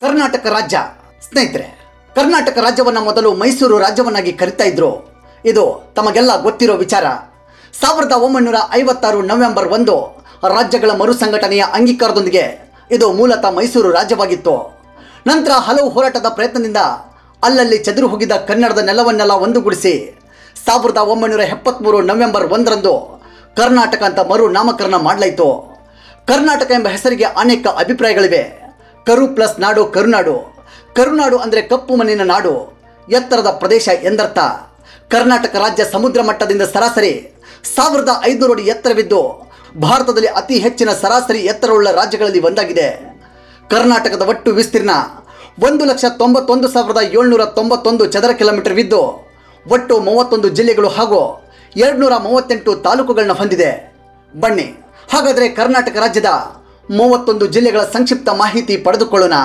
ಕರ್ನಾಟಕ ರಾಜ್ಯ ಸ್ನೇಹಿತರೆ ಕರ್ನಾಟಕ ರಾಜ್ಯವನ್ನ ಮೊದಲು ಮೈಸೂರು ರಾಜ್ಯವನ್ನಾಗಿ ಕರಿತಾ ಇದ್ರು ಇದು ತಮಗೆಲ್ಲ ಗೊತ್ತಿರೋ ವಿಚಾರ ಸಾವಿರದ ಒಂಬೈನೂರ ಐವತ್ತಾರು ನವೆಂಬರ್ ಒಂದು ರಾಜ್ಯಗಳ ಮರುಸಂಘಟನೆಯ ಅಂಗೀಕಾರದೊಂದಿಗೆ ಇದು ಮೂಲತಃ ಮೈಸೂರು ರಾಜ್ಯವಾಗಿತ್ತು ನಂತರ ಹಲವು ಹೋರಾಟದ ಪ್ರಯತ್ನದಿಂದ ಅಲ್ಲಲ್ಲಿ ಚದುರು ಹೋಗಿದ್ದ ಕನ್ನಡದ ನೆಲವನ್ನೆಲ್ಲ ಒಂದುಗೂಡಿಸಿ ಸಾವಿರದ ಒಂಬೈನೂರ ಎಪ್ಪತ್ತ್ಮೂರು ನವೆಂಬರ್ ಒಂದರಂದು ಕರ್ನಾಟಕ ಅಂತ ಮರು ನಾಮಕರಣ ಮಾಡಲಾಯಿತು ಕರ್ನಾಟಕ ಎಂಬ ಹೆಸರಿಗೆ ಅನೇಕ ಅಭಿಪ್ರಾಯಗಳಿವೆ ಕರು ಪ್ಲಸ್ ನಾಡು ಕರುನಾಡು ಕರುನಾಡು ಅಂದರೆ ಕಪ್ಪು ಮಣ್ಣಿನ ನಾಡು ಎತ್ತರದ ಪ್ರದೇಶ ಎಂದರ್ಥ ಕರ್ನಾಟಕ ರಾಜ್ಯ ಸಮುದ್ರ ಮಟ್ಟದಿಂದ ಸರಾಸರಿ ಸಾವಿರದ ಐದುನೂರು ಅಡಿ ಎತ್ತರವಿದ್ದು ಭಾರತದಲ್ಲಿ ಅತಿ ಹೆಚ್ಚಿನ ಸರಾಸರಿ ಎತ್ತರವುಳ್ಳ ರಾಜ್ಯಗಳಲ್ಲಿ ಒಂದಾಗಿದೆ ಕರ್ನಾಟಕದ ಒಟ್ಟು ವಿಸ್ತೀರ್ಣ ಒಂದು ಲಕ್ಷ ತೊಂಬತ್ತೊಂದು ಸಾವಿರದ ಏಳ್ನೂರ ತೊಂಬತ್ತೊಂದು ಚದರ ಕಿಲೋಮೀಟರ್ ವಿದ್ದು ಒಟ್ಟು ಮೂವತ್ತೊಂದು ಜಿಲ್ಲೆಗಳು ಹಾಗೂ ಎರಡುನೂರ ಮೂವತ್ತೆಂಟು ತಾಲೂಕುಗಳನ್ನ ಹೊಂದಿದೆ ಬನ್ನಿ ಹಾಗಾದರೆ ಕರ್ನಾಟಕ ರಾಜ್ಯದ ಮೂವತ್ತೊಂದು ಜಿಲ್ಲೆಗಳ ಸಂಕ್ಷಿಪ್ತ ಮಾಹಿತಿ ಪಡೆದುಕೊಳ್ಳೋಣ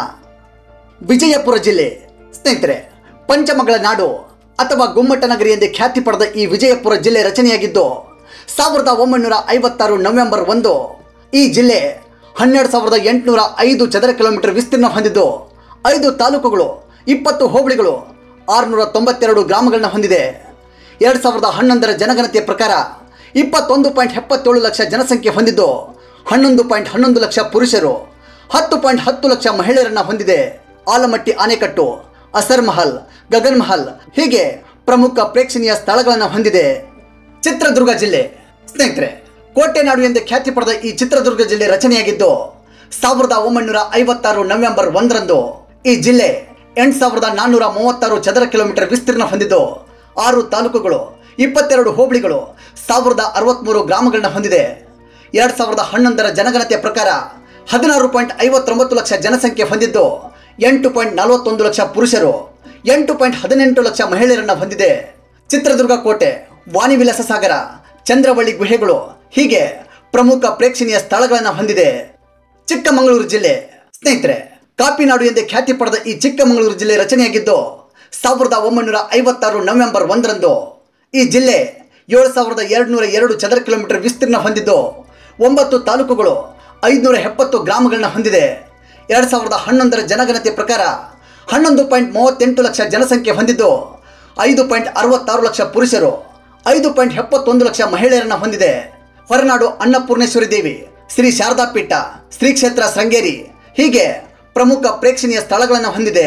ವಿಜಯಪುರ ಜಿಲ್ಲೆ ಸ್ನೇಹಿತರೆ ಪಂಚಮಗಳ ನಾಡು ಅಥವಾ ಗುಮ್ಮಟ ನಗರಿ ಎಂದೇ ಖ್ಯಾತಿ ಪಡೆದ ಈ ವಿಜಯಪುರ ಜಿಲ್ಲೆ ರಚನೆಯಾಗಿದ್ದು ಸಾವಿರದ ಒಂಬೈನೂರ ಐವತ್ತಾರು ನವೆಂಬರ್ ಒಂದು ಈ ಜಿಲ್ಲೆ ಹನ್ನೆರಡು ಸಾವಿರದ ಎಂಟುನೂರ ಐದು ಚದರ ಕಿಲೋಮೀಟರ್ ವಿಸ್ತೀರ್ಣ ಹೊಂದಿದ್ದು ಐದು ತಾಲೂಕುಗಳು ಇಪ್ಪತ್ತು ಹೋಬಳಿಗಳು ಆರುನೂರ ತೊಂಬತ್ತೆರಡು ಗ್ರಾಮಗಳನ್ನ ಹೊಂದಿದೆ ಎರಡು ಸಾವಿರದ ಹನ್ನೊಂದರ ಜನಗಣತಿಯ ಪ್ರಕಾರ ಇಪ್ಪತ್ತೊಂದು ಪಾಯಿಂಟ್ ಎಪ್ಪತ್ತೇಳು ಲಕ್ಷ ಜನಸಂಖ್ಯೆ ಹೊಂದಿದ್ದು ಹನ್ನೊಂದು ಪಾಯಿಂಟ್ ಹನ್ನೊಂದು ಲಕ್ಷ ಪುರುಷರು ಹತ್ತು ಪಾಯಿಂಟ್ ಹತ್ತು ಲಕ್ಷ ಮಹಿಳೆಯರನ್ನ ಹೊಂದಿದೆ ಆಲಮಟ್ಟಿ ಆನೆಕಟ್ಟು ಅಸರ್ ಮಹಲ್ ಗಗನ್ ಮಹಲ್ ಹೀಗೆ ಪ್ರಮುಖ ಪ್ರೇಕ್ಷಣೀಯ ಸ್ಥಳಗಳನ್ನು ಹೊಂದಿದೆ ಚಿತ್ರದುರ್ಗ ಜಿಲ್ಲೆ ಸ್ನೇಹಿತರೆ ಕೋಟೆ ನಾಡು ಎಂದೇ ಖ್ಯಾತಿ ಪಡೆದ ಈ ಚಿತ್ರದುರ್ಗ ಜಿಲ್ಲೆ ರಚನೆಯಾಗಿದ್ದು ಸಾವಿರದ ಒಂಬೈನೂರ ಐವತ್ತಾರು ನವೆಂಬರ್ ಒಂದರಂದು ಈ ಜಿಲ್ಲೆ ಎಂಟು ಸಾವಿರದ ನಾನ್ನೂರ ಮೂವತ್ತಾರು ಚದರ ಕಿಲೋಮೀಟರ್ ವಿಸ್ತೀರ್ಣ ಹೊಂದಿದ್ದು ಆರು ತಾಲೂಕುಗಳು ಇಪ್ಪತ್ತೆರಡು ಹೋಬಳಿಗಳು ಸಾವಿರದ ಅರವತ್ತ್ಮೂರು ಗ್ರಾಮಗಳನ್ನ ಹೊಂದಿದೆ ಎರಡು ಸಾವಿರದ ಹನ್ನೊಂದರ ಜನಗಣತಿಯ ಪ್ರಕಾರ ಹದಿನಾರು ಪಾಯಿಂಟ್ ಐವತ್ತೊಂಬತ್ತು ಲಕ್ಷ ಜನಸಂಖ್ಯೆ ಹೊಂದಿದ್ದು ಎಂಟು ಪಾಯಿಂಟ್ ನಲವತ್ತೊಂದು ಲಕ್ಷ ಪುರುಷರು ಎಂಟು ಪಾಯಿಂಟ್ ಹದಿನೆಂಟು ಲಕ್ಷ ಮಹಿಳೆಯರನ್ನ ಹೊಂದಿದೆ ಚಿತ್ರದುರ್ಗ ಕೋಟೆ ವಾಣಿವಿಲಾಸ ಸಾಗರ ಚಂದ್ರವಳ್ಳಿ ಗುಹೆಗಳು ಹೀಗೆ ಪ್ರಮುಖ ಪ್ರೇಕ್ಷಣೀಯ ಸ್ಥಳಗಳನ್ನು ಹೊಂದಿದೆ ಚಿಕ್ಕಮಗಳೂರು ಜಿಲ್ಲೆ ಸ್ನೇಹಿತರೆ ಕಾಪಿನಾಡು ಎಂದೇ ಖ್ಯಾತಿ ಪಡೆದ ಈ ಚಿಕ್ಕಮಗಳೂರು ಜಿಲ್ಲೆ ರಚನೆಯಾಗಿದ್ದು ಸಾವಿರದ ಒಂಬೈನೂರ ಐವತ್ತಾರು ನವೆಂಬರ್ ಒಂದರಂದು ಈ ಜಿಲ್ಲೆ ಏಳು ಸಾವಿರದ ಎರಡುನೂರ ಎರಡು ಚದರ ಕಿಲೋಮೀಟರ್ ವಿಸ್ತೀರ್ಣ ಹೊಂದಿದ್ದು ಒಂಬತ್ತು ತಾಲೂಕುಗಳು ಐದುನೂರ ಎಪ್ಪತ್ತು ಗ್ರಾಮಗಳನ್ನ ಹೊಂದಿದೆ ಎರಡು ಸಾವಿರದ ಹನ್ನೊಂದರ ಜನಗಣತಿ ಪ್ರಕಾರ ಹನ್ನೊಂದು ಪಾಯಿಂಟ್ ಮೂವತ್ತೆಂಟು ಲಕ್ಷ ಜನಸಂಖ್ಯೆ ಹೊಂದಿದ್ದು ಐದು ಪಾಯಿಂಟ್ ಅರವತ್ತಾರು ಲಕ್ಷ ಪುರುಷರು ಐದು ಪಾಯಿಂಟ್ ಎಪ್ಪತ್ತೊಂದು ಲಕ್ಷ ಮಹಿಳೆಯರನ್ನ ಹೊಂದಿದೆ ಹೊರನಾಡು ಅನ್ನಪೂರ್ಣೇಶ್ವರಿ ದೇವಿ ಶ್ರೀ ಶಾರದಾ ಪೀಠ ಶ್ರೀ ಕ್ಷೇತ್ರ ಶೃಂಗೇರಿ ಹೀಗೆ ಪ್ರಮುಖ ಪ್ರೇಕ್ಷಣೀಯ ಸ್ಥಳಗಳನ್ನು ಹೊಂದಿದೆ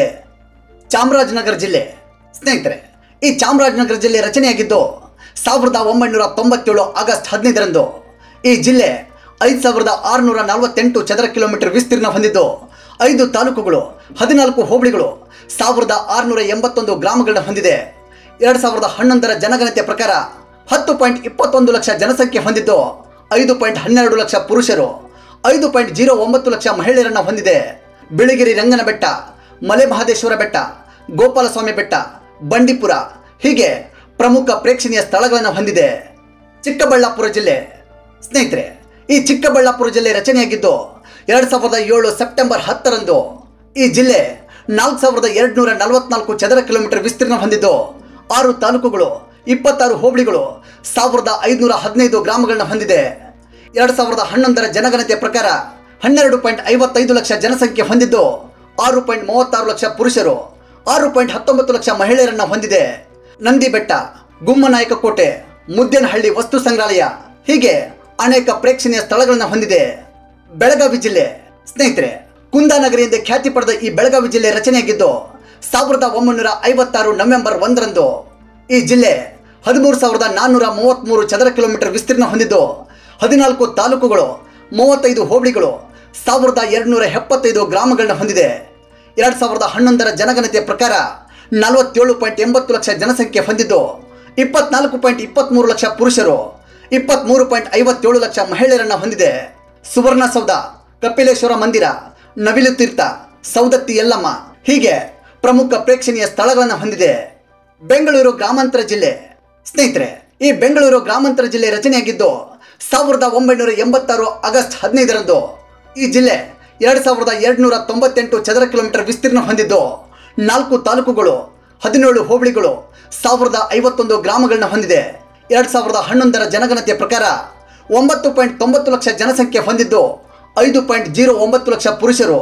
ಚಾಮರಾಜನಗರ ಜಿಲ್ಲೆ ಸ್ನೇಹಿತರೆ ಈ ಚಾಮರಾಜನಗರ ಜಿಲ್ಲೆ ರಚನೆಯಾಗಿದ್ದು ಸಾವಿರದ ಒಂಬೈನೂರ ತೊಂಬತ್ತೇಳು ಆಗಸ್ಟ್ ಹದಿನೈದರಂದು ಈ ಜಿಲ್ಲೆ ಐದು ಸಾವಿರದ ಆರುನೂರ ನಲವತ್ತೆಂಟು ಚದರ ಕಿಲೋಮೀಟರ್ ವಿಸ್ತೀರ್ಣ ಹೊಂದಿದ್ದು ಐದು ತಾಲೂಕುಗಳು ಹದಿನಾಲ್ಕು ಹೋಬಳಿಗಳು ಸಾವಿರದ ಆರುನೂರ ಎಂಬತ್ತೊಂದು ಗ್ರಾಮಗಳನ್ನ ಹೊಂದಿದೆ ಎರಡು ಸಾವಿರದ ಹನ್ನೊಂದರ ಜನಗಣತಿಯ ಪ್ರಕಾರ ಹತ್ತು ಪಾಯಿಂಟ್ ಇಪ್ಪತ್ತೊಂದು ಲಕ್ಷ ಜನಸಂಖ್ಯೆ ಹೊಂದಿದ್ದು ಐದು ಪಾಯಿಂಟ್ ಹನ್ನೆರಡು ಲಕ್ಷ ಪುರುಷರು ಐದು ಪಾಯಿಂಟ್ ಜೀರೋ ಒಂಬತ್ತು ಲಕ್ಷ ಮಹಿಳೆಯರನ್ನ ಹೊಂದಿದೆ ಬಿಳಿಗಿರಿ ರಂಗನ ಬೆಟ್ಟ ಮಲೆ ಮಹದೇಶ್ವರ ಬೆಟ್ಟ ಗೋಪಾಲಸ್ವಾಮಿ ಬೆಟ್ಟ ಬಂಡೀಪುರ ಹೀಗೆ ಪ್ರಮುಖ ಪ್ರೇಕ್ಷಣೀಯ ಸ್ಥಳಗಳನ್ನು ಹೊಂದಿದೆ ಚಿಕ್ಕಬಳ್ಳಾಪುರ ಜಿಲ್ಲೆ ಸ್ನೇಹಿತರೆ ಈ ಚಿಕ್ಕಬಳ್ಳಾಪುರ ಜಿಲ್ಲೆ ರಚನೆಯಾಗಿದ್ದು ಎರಡು ಸಾವಿರದ ಏಳು ಸೆಪ್ಟೆಂಬರ್ ಹತ್ತರಂದು ಈ ಜಿಲ್ಲೆ ನಾಲ್ಕು ಸಾವಿರದ ಎರಡುನೂರ ನಲವತ್ನಾಲ್ಕು ಚದರ ಕಿಲೋಮೀಟರ್ ವಿಸ್ತೀರ್ಣ ಹೊಂದಿದ್ದು ಆರು ತಾಲೂಕುಗಳು ಇಪ್ಪತ್ತಾರು ಹೋಬಳಿಗಳು ಸಾವಿರದ ಐದುನೂರ ಹದಿನೈದು ಗ್ರಾಮಗಳನ್ನ ಹೊಂದಿದೆ ಎರಡು ಸಾವಿರದ ಹನ್ನೊಂದರ ಜನಗಣತಿಯ ಪ್ರಕಾರ ಹನ್ನೆರಡು ಪಾಯಿಂಟ್ ಐವತ್ತೈದು ಲಕ್ಷ ಜನಸಂಖ್ಯೆ ಹೊಂದಿದ್ದು ಆರು ಪಾಯಿಂಟ್ ಮೂವತ್ತಾರು ಲಕ್ಷ ಪುರುಷರು ಆರು ಪಾಯಿಂಟ್ ಹತ್ತೊಂಬತ್ತು ಲಕ್ಷ ಮಹಿಳೆಯರನ್ನ ಹೊಂದಿದೆ ನಂದಿ ಬೆಟ್ಟ ಗುಮ್ಮನಾಯಕ ಕೋಟೆ ಮುದ್ದೇನಹಳ್ಳಿ ವಸ್ತು ಸಂಗ್ರಹಾಲಯ ಹೀಗೆ ಅನೇಕ ಪ್ರೇಕ್ಷಣೀಯ ಸ್ಥಳಗಳನ್ನು ಹೊಂದಿದೆ ಬೆಳಗಾವಿ ಜಿಲ್ಲೆ ಸ್ನೇಹಿತರೆ ಕುಂದಾನಗರಿ ಎಂದೇ ಖ್ಯಾತಿ ಪಡೆದ ಈ ಬೆಳಗಾವಿ ಜಿಲ್ಲೆ ರಚನೆಯಾಗಿದ್ದು ಸಾವಿರದ ಒಂಬೈನೂರ ಐವತ್ತಾರು ನವೆಂಬರ್ ಒಂದರಂದು ಈ ಜಿಲ್ಲೆ ಹದಿಮೂರು ಸಾವಿರದ ನಾನ್ನೂರ ಮೂವತ್ತ್ಮೂರು ಚದರ ಕಿಲೋಮೀಟರ್ ವಿಸ್ತೀರ್ಣ ಹೊಂದಿದ್ದು ಹದಿನಾಲ್ಕು ತಾಲೂಕುಗಳು ಮೂವತ್ತೈದು ಹೋಬಳಿಗಳು ಸಾವಿರದ ಎರಡುನೂರ ಎಪ್ಪತ್ತೈದು ಗ್ರಾಮಗಳನ್ನ ಹೊಂದಿದೆ ಎರಡು ಸಾವಿರದ ಹನ್ನೊಂದರ ಜನಗಣತಿಯ ಪ್ರಕಾರ ನಲವತ್ತೇಳು ಪಾಯಿಂಟ್ ಎಂಬತ್ತು ಲಕ್ಷ ಜನಸಂಖ್ಯೆ ಹೊಂದಿದ್ದು ಇಪ್ಪತ್ನಾಲ್ಕು ಪಾಯಿಂಟ್ ಇಪ್ಪತ್ತ್ಮೂರು ಲಕ್ಷ ಪುರುಷರು ಇಪ್ಪತ್ತ್ಮೂರು ಪಾಯಿಂಟ್ ಐವತ್ತೇಳು ಲಕ್ಷ ಮಹಿಳೆಯರನ್ನ ಹೊಂದಿದೆ ಸುವರ್ಣಸೌಧ ಕಪಿಲೇಶ್ವರ ಮಂದಿರ ನವಿಲು ತೀರ್ಥ ಸೌದತ್ತಿ ಯಲ್ಲಮ್ಮ ಹೀಗೆ ಪ್ರಮುಖ ಪ್ರೇಕ್ಷಣೀಯ ಸ್ಥಳಗಳನ್ನು ಹೊಂದಿದೆ ಬೆಂಗಳೂರು ಗ್ರಾಮಾಂತರ ಜಿಲ್ಲೆ ಸ್ನೇಹಿತರೆ ಈ ಬೆಂಗಳೂರು ಗ್ರಾಮಾಂತರ ಜಿಲ್ಲೆ ರಚನೆಯಾಗಿದ್ದು ಸಾವಿರದ ಒಂಬೈನೂರ ಎಂಬತ್ತಾರು ಆಗಸ್ಟ್ ಹದಿನೈದರಂದು ಈ ಜಿಲ್ಲೆ ಎರಡು ಸಾವಿರದ ಎರಡುನೂರ ತೊಂಬತ್ತೆಂಟು ಚದರ ಕಿಲೋಮೀಟರ್ ವಿಸ್ತೀರ್ಣ ಹೊಂದಿದ್ದು ನಾಲ್ಕು ತಾಲೂಕುಗಳು ಹದಿನೇಳು ಹೋಬಳಿಗಳು ಸಾವಿರದ ಐವತ್ತೊಂದು ಗ್ರಾಮಗಳನ್ನ ಹೊಂದಿದೆ ಎರಡು ಸಾವಿರದ ಹನ್ನೊಂದರ ಜನಗಣತಿಯ ಪ್ರಕಾರ ಒಂಬತ್ತು ಪಾಯಿಂಟ್ ತೊಂಬತ್ತು ಲಕ್ಷ ಜನಸಂಖ್ಯೆ ಹೊಂದಿದ್ದು ಐದು ಪಾಯಿಂಟ್ ಜೀರೋ ಒಂಬತ್ತು ಲಕ್ಷ ಪುರುಷರು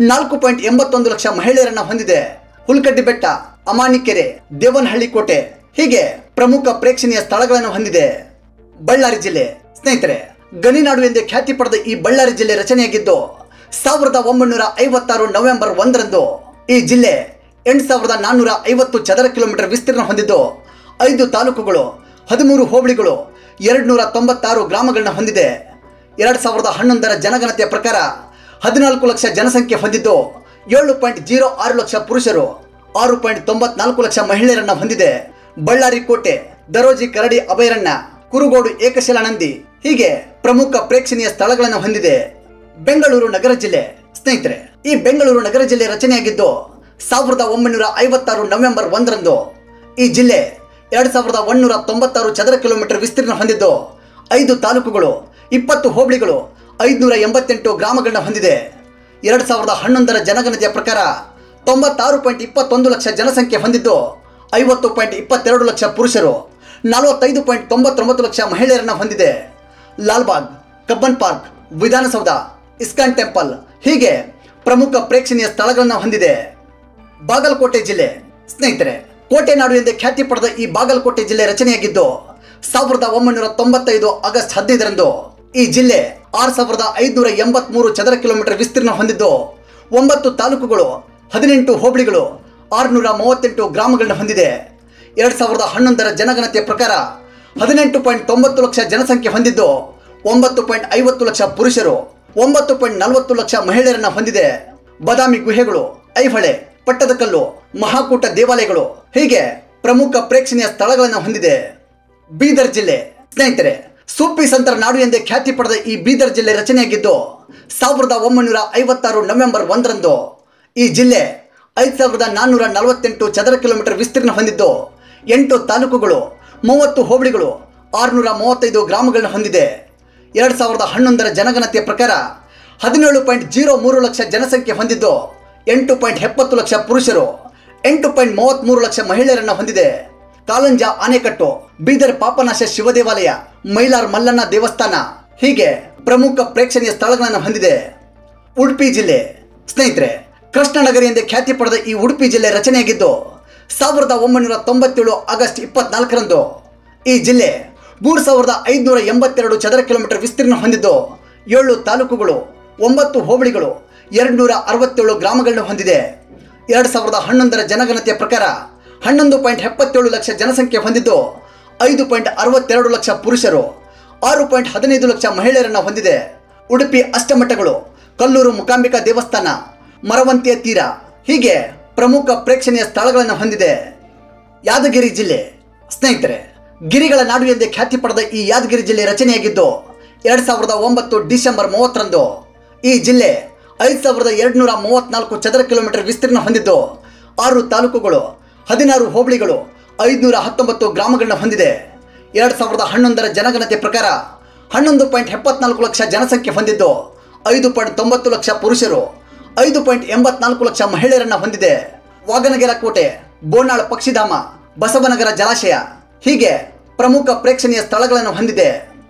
ನಾಲ್ಕು ಪಾಯಿಂಟ್ ಎಂಬತ್ತೊಂದು ಲಕ್ಷ ಮಹಿಳೆಯರನ್ನ ಹೊಂದಿದೆ ಹುಲ್ಕಡ್ಡಿ ಬೆಟ್ಟ ಅಮಾನಿಕೆರೆ ದೇವನಹಳ್ಳಿ ಕೋಟೆ ಹೀಗೆ ಪ್ರಮುಖ ಪ್ರೇಕ್ಷಣೀಯ ಸ್ಥಳಗಳನ್ನು ಹೊಂದಿದೆ ಬಳ್ಳಾರಿ ಜಿಲ್ಲೆ ಸ್ನೇಹಿತರೆ ಗಣಿನಾಡು ಎಂದೇ ಖ್ಯಾತಿ ಪಡೆದ ಈ ಬಳ್ಳಾರಿ ಜಿಲ್ಲೆ ರಚನೆಯಾಗಿದ್ದು ಸಾವಿರದ ಒಂಬೈನೂರ ಐವತ್ತಾರು ನವೆಂಬರ್ ಒಂದರಂದು ಈ ಜಿಲ್ಲೆ ಎಂಟು ಸಾವಿರದ ನಾನ್ನೂರ ಐವತ್ತು ಚದರ ಕಿಲೋಮೀಟರ್ ವಿಸ್ತೀರ್ಣ ಹೊಂದಿದ್ದು ಐದು ತಾಲೂಕುಗಳು ಹದಿಮೂರು ಹೋಬಳಿಗಳು ಎರಡು ನೂರ ತೊಂಬತ್ತಾರು ಗ್ರಾಮಗಳನ್ನ ಹೊಂದಿದೆ ಎರಡು ಸಾವಿರದ ಹನ್ನೊಂದರ ಜನಗಣತಿಯ ಪ್ರಕಾರ ಹದಿನಾಲ್ಕು ಲಕ್ಷ ಜನಸಂಖ್ಯೆ ಹೊಂದಿದ್ದು ಏಳು ಪಾಯಿಂಟ್ ಜೀರೋ ಆರು ಲಕ್ಷ ಪುರುಷರು ಆರು ಪಾಯಿಂಟ್ ತೊಂಬತ್ನಾಲ್ಕು ಲಕ್ಷ ಮಹಿಳೆಯರನ್ನ ಹೊಂದಿದೆ ಬಳ್ಳಾರಿ ಕೋಟೆ ದರೋಜಿ ಕರಡಿ ಅಭಯಾರಣ್ಯ ಕುರುಗೋಡು ಏಕಶಿಲಾ ನಂದಿ ಹೀಗೆ ಪ್ರಮುಖ ಪ್ರೇಕ್ಷಣೀಯ ಸ್ಥಳಗಳನ್ನು ಹೊಂದಿದೆ ಬೆಂಗಳೂರು ನಗರ ಜಿಲ್ಲೆ ಸ್ನೇಹಿತರೆ ಈ ಬೆಂಗಳೂರು ನಗರ ಜಿಲ್ಲೆ ರಚನೆಯಾಗಿದ್ದು ಸಾವಿರದ ಒಂಬೈನೂರ ಐವತ್ತಾರು ನವೆಂಬರ್ ಒಂದರಂದು ಈ ಜಿಲ್ಲೆ ಎರಡು ಸಾವಿರದ ಒಂದೂರ ತೊಂಬತ್ತಾರು ಚದರ ಕಿಲೋಮೀಟರ್ ವಿಸ್ತೀರ್ಣ ಹೊಂದಿದ್ದು ಐದು ತಾಲೂಕುಗಳು ಇಪ್ಪತ್ತು ಹೋಬಳಿಗಳು ಐದುನೂರ ಎಂಬತ್ತೆಂಟು ಗ್ರಾಮಗಳನ್ನ ಹೊಂದಿದೆ ಎರಡು ಸಾವಿರದ ಹನ್ನೊಂದರ ಜನಗಣತಿಯ ಪ್ರಕಾರ ತೊಂಬತ್ತಾರು ಪಾಯಿಂಟ್ ಇಪ್ಪತ್ತೊಂದು ಲಕ್ಷ ಜನಸಂಖ್ಯೆ ಹೊಂದಿದ್ದು ಐವತ್ತು ಪಾಯಿಂಟ್ ಇಪ್ಪತ್ತೆರಡು ಲಕ್ಷ ಪುರುಷರು ನಲವತ್ತೈದು ಪಾಯಿಂಟ್ ತೊಂಬತ್ತೊಂಬತ್ತು ಲಕ್ಷ ಮಹಿಳೆಯರನ್ನ ಹೊಂದಿದೆ Lalbagh Cubbon park Vidhana Soudha ISKCON temple ಹೀಗೆ ಪ್ರಮುಖ ಪ್ರೇಕ್ಷಣೀಯ ಸ್ಥಳಗಳನ್ನು ಹೊಂದಿದೆ ಬಾಗಲಕೋಟೆ ಜಿಲ್ಲೆ ಸ್ನೇಹಿತರೆ ಕೋಟೆ ನಾಡು ಎಂದೇ ಖ್ಯಾತಿ ಪಡೆದ ಈ ಬಾಗಲಕೋಟೆ ಜಿಲ್ಲೆ ರಚನೆಯಾಗಿದ್ದು ಸಾವಿರದ ಒಂಬೈನೂರ ತೊಂಬತ್ತೈದು ಆಗಸ್ಟ್ ಹದಿನೈದರಂದು ಈ ಜಿಲ್ಲೆ ಆರು ಸಾವಿರದ ಐದುನೂರ ಎಂಬತ್ಮೂರು ಚದರ ಕಿಲೋಮೀಟರ್ ವಿಸ್ತೀರ್ಣ ಹೊಂದಿದ್ದು ಒಂಬತ್ತು ತಾಲೂಕುಗಳು ಹದಿನೆಂಟು ಹೋಬಳಿಗಳು ಆರುನೂರ ಮೂವತ್ತೆಂಟು ಗ್ರಾಮಗಳನ್ನ ಹೊಂದಿದೆ ಎರಡು ಸಾವಿರದ ಹನ್ನೊಂದರ ಜನಗಣತಿಯ ಪ್ರಕಾರ ಹದಿನೆಂಟು ಪಾಯಿಂಟ್ ತೊಂಬತ್ತು ಲಕ್ಷ ಜನಸಂಖ್ಯೆ ಹೊಂದಿದ್ದು ಒಂಬತ್ತು ಪಾಯಿಂಟ್ ಐವತ್ತು ಲಕ್ಷ ಪುರುಷರು ಒಂಬತ್ತು ಪಾಯಿಂಟ್ ನಲವತ್ತು ಲಕ್ಷ ಮಹಿಳೆಯರನ್ನ ಹೊಂದಿದೆ ಬಾದಾಮಿ ಗುಹೆಗಳು ಐಹೊಳೆ ಪಟ್ಟದಕಲ್ಲು ಮಹಾಕೂಟ ದೇವಾಲಯಗಳು ಹೀಗೆ ಪ್ರಮುಖ ಪ್ರೇಕ್ಷಣೀಯ ಸ್ಥಳಗಳನ್ನು ಹೊಂದಿದೆ ಬೀದರ್ ಜಿಲ್ಲೆ ಸ್ನೇಹಿತರೆ ಸೂಫಿ ಸಂತರ ನಾಡು ಎಂದೇ ಖ್ಯಾತಿ ಪಡೆದ ಈ ಬೀದರ್ ಜಿಲ್ಲೆ ರಚನೆಯಾಗಿದ್ದು ಸಾವಿರದ ಒಂಬೈನೂರ ಐವತ್ತಾರು ನವೆಂಬರ್ ಒಂದರಂದು ಈ ಜಿಲ್ಲೆ ಐದು ಸಾವಿರದ ನಾನ್ನೂರ ನಲವತ್ತೆಂಟು ಚದರ ಕಿಲೋಮೀಟರ್ ವಿಸ್ತೀರ್ಣ ಹೊಂದಿದ್ದು ಎಂಟು ತಾಲೂಕುಗಳು ಮೂವತ್ತು ಹೋಬಳಿಗಳು ಆರುನೂರ ಮೂವತ್ತೈದು ಗ್ರಾಮಗಳನ್ನ ಹೊಂದಿದೆ ಎರಡು ಸಾವಿರದ ಹನ್ನೊಂದರ ಜನಗಣತಿಯ ಪ್ರಕಾರ ಹದಿನೇಳು ಪಾಯಿಂಟ್ ಜೀರೋ ಮೂರು ಲಕ್ಷ ಜನಸಂಖ್ಯೆ ಹೊಂದಿದ್ದು ಎಂಟು ಪಾಯಿಂಟ್ ಎಪ್ಪತ್ತು ಲಕ್ಷ ಪುರುಷರು ಎಂಟು ಪಾಯಿಂಟ್ ಮೂವತ್ತ್ಮೂರು ಲಕ್ಷ ಮಹಿಳೆಯರನ್ನ ಹೊಂದಿದೆ ಕಾಲಂಜ ಆನೆಕಟ್ಟು ಬೀದರ್ ಪಾಪನಾಶ ಶಿವ ದೇವಾಲಯ ಮೈಲಾರ್ ಮಲ್ಲಣ್ಣ ದೇವಸ್ಥಾನ ಹೀಗೆ ಪ್ರಮುಖ ಪ್ರೇಕ್ಷಣೀಯ ಸ್ಥಳಗಳನ್ನು ಹೊಂದಿದೆ ಉಡುಪಿ ಜಿಲ್ಲೆ ಸ್ನೇಹಿತರೆ ಕೃಷ್ಣನಗರಿ ಎಂದೇ ಖ್ಯಾತಿ ಪಡೆದ ಈ ಉಡುಪಿ ಜಿಲ್ಲೆ ರಚನೆಯಾಗಿದ್ದು ಸಾವಿರದ ಒಂಬೈನೂರ ತೊಂಬತ್ತೇಳು ಆಗಸ್ಟ್ ಇಪ್ಪತ್ನಾಲ್ಕರಂದು ಈ ಜಿಲ್ಲೆ ಮೂರು ಸಾವಿರದ ಐದುನೂರ ಎಂಬತ್ತೆರಡು ಚದರ ಕಿಲೋಮೀಟರ್ ವಿಸ್ತೀರ್ಣ ಹೊಂದಿದ್ದು ಏಳು ತಾಲೂಕುಗಳು ಒಂಬತ್ತು ಹೋಬಳಿಗಳು ಎರಡು ನೂರ ಅರವತ್ತೇಳು ಗ್ರಾಮಗಳನ್ನು ಹೊಂದಿದೆ ಎರಡು ಸಾವಿರದ ಹನ್ನೊಂದರ ಜನಗಣತಿಯ ಪ್ರಕಾರ ಹನ್ನೊಂದು ಪಾಯಿಂಟ್ ಎಪ್ಪತ್ತೇಳು ಲಕ್ಷ ಜನಸಂಖ್ಯೆ ಹೊಂದಿದ್ದು ಐದು ಪಾಯಿಂಟ್ ಅರವತ್ತೆರಡು ಲಕ್ಷ ಪುರುಷರು ಆರು ಪಾಯಿಂಟ್ ಹದಿನೈದು ಲಕ್ಷ ಮಹಿಳೆಯರನ್ನ ಹೊಂದಿದೆ ಉಡುಪಿ ಅಷ್ಟಮಠಗಳು ಕಲ್ಲೂರು ಮುಕಾಂಬಿಕಾ ದೇವಸ್ಥಾನ ಮರವಂತಿಯ ತೀರ ಹೀಗೆ ಪ್ರಮುಖ ಪ್ರೇಕ್ಷಣೀಯ ಸ್ಥಳಗಳನ್ನು ಹೊಂದಿದೆ ಯಾದಗಿರಿ ಜಿಲ್ಲೆ ಸ್ನೇಹಿತರೆ ಗಿರಿಗಳ ನಾಡು ಎಂದೇ ಖ್ಯಾತಿ ಪಡೆದ ಈ ಯಾದಗಿರಿ ಜಿಲ್ಲೆ ರಚನೆಯಾಗಿದ್ದು ಎರಡು ಸಾವಿರದ ಒಂಬತ್ತು ಡಿಸೆಂಬರ್ ಮೂವತ್ತರಂದು ಈ ಜಿಲ್ಲೆ ಐದು ಸಾವಿರದ ಎರಡುನೂರ ಮೂವತ್ತ್ನಾಲ್ಕು ಚದರ ಕಿಲೋಮೀಟರ್ ವಿಸ್ತೀರ್ಣ ಹೊಂದಿದ್ದು ಆರು ತಾಲೂಕುಗಳು ಹದಿನಾರು ಹೋಬಳಿಗಳು ಐದುನೂರ ಹತ್ತೊಂಬತ್ತು ಗ್ರಾಮಗಳನ್ನ ಹೊಂದಿದೆ ಎರಡು ಸಾವಿರದ ಹನ್ನೊಂದರ ಜನಗಣತಿ ಪ್ರಕಾರ ಹನ್ನೊಂದು ಪಾಯಿಂಟ್ ಎಪ್ಪತ್ನಾಲ್ಕು ಲಕ್ಷ ಜನಸಂಖ್ಯೆ ಹೊಂದಿದ್ದು ಐದು ಪಾಯಿಂಟ್ ತೊಂಬತ್ತು ಲಕ್ಷ ಪುರುಷರು ಐದು ಪಾಯಿಂಟ್ ಎಂಬತ್ನಾಲ್ಕು ಲಕ್ಷ ಮಹಿಳೆಯರನ್ನ ಹೊಂದಿದೆ ವಾಗನಗೆರ ಕೋಟೆ ಬೋನಾಳ್ ಪಕ್ಷಿಧಾಮ ಬಸವನಗರ ಜಲಾಶಯ ಹೀಗೆ ಪ್ರಮುಖ ಪ್ರೇಕ್ಷಣೀಯ ಸ್ಥಳಗಳನ್ನು ಹೊಂದಿದೆ